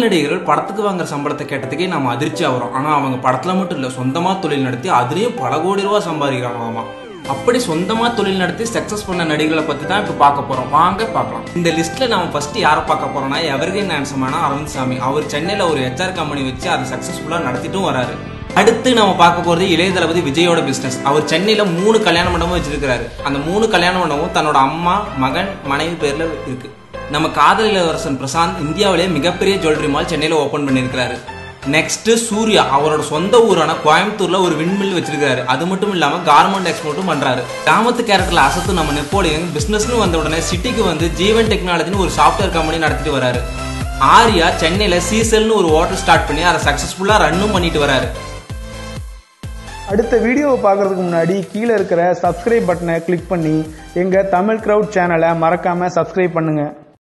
நடிகர்கள் படத்துக்கு வாங்குற சம்பளத்தை கேட்டதுக்கே நம்ம அதிர்ச்சி ஆகிறோம் ஆனா அவங்க படத்துல மட்டும் இல்ல சொந்தமா தொழில் நடத்தி அதுலயும் பல கோடி ரூபாய் சம்பாதிக்கிறாங்களாமா அப்படி சொந்தமா தொழில் நடத்தி சக்சஸ் பண்ண நடிகர்களை பத்தி தான் இப்ப பார்க்க போறோம் வாங்க பார்க்கலாம் இந்த லிஸ்ட்ல நம்ம ஃபர்ஸ்ட் யாரை பார்க்க போறோம்னா எவர்கிரீன் ஹேண்ட்ஸமான அரவிந்த் சாமி அவர் சென்னையில ஒரு ஹெச்ஆர் கம்பெனி வச்சு அதை சக்சஸ்ஃபுல்லா நடத்திட்டும் வராரு அடுத்து நம்ம பார்க்க போறது இளைய தளபதி விஜயோட பிசினஸ் அவர் சென்னையில மூணு கல்யாண மண்டபம் வச்சிருக்காரு அந்த மூணு கல்யாண மண்டபம் தன்னோட அம்மா மகன் மனைவி பேர்ல இருக்கு நம்ம காதல் இளவரசன் பிரசாந்த் இந்தியாவிலே மிகப்பெரிய ஜுவல்லரி மால் சென்னையில ஓபன் பண்ணியிருக்காரு நெக்ஸ்ட் சூர்யா அவரோட சொந்த ஊரான கோயம்புத்தூர்ல ஒரு விண்மில் வச்சிருக்காரு அது மட்டும் இல்லாம கார்மெண்ட் எக்ஸ்போர்ட்டும் பண்றாரு கிராமத்து கேரக்டர்ல அசத்து நம்ம நெப்போலியன் பிசினஸ்னு வந்த உடனே சிட்டிக்கு வந்து ஜீவன் டெக்னாலஜின்னு ஒரு சாஃப்ட்வேர் கம்பெனி நடத்திட்டு வராரு ஆர்யா சென்னையில சீசல்னு ஒரு ஹோட்டல் ஸ்டார்ட் பண்ணி அதை சக்சஸ்ஃபுல்லா ரன்னும் பண்ணிட்டு வராரு அடுத்த வீடியோவை பார்க்கறதுக்கு முன்னாடி கீழே இருக்கிற சப்ஸ்கிரைப் பட்டனை கிளிக் பண்ணி எங்கள் தமிழ் க்ரௌட் சேனலை மறக்காமல் சப்ஸ்கிரைப் பண்ணுங்கள்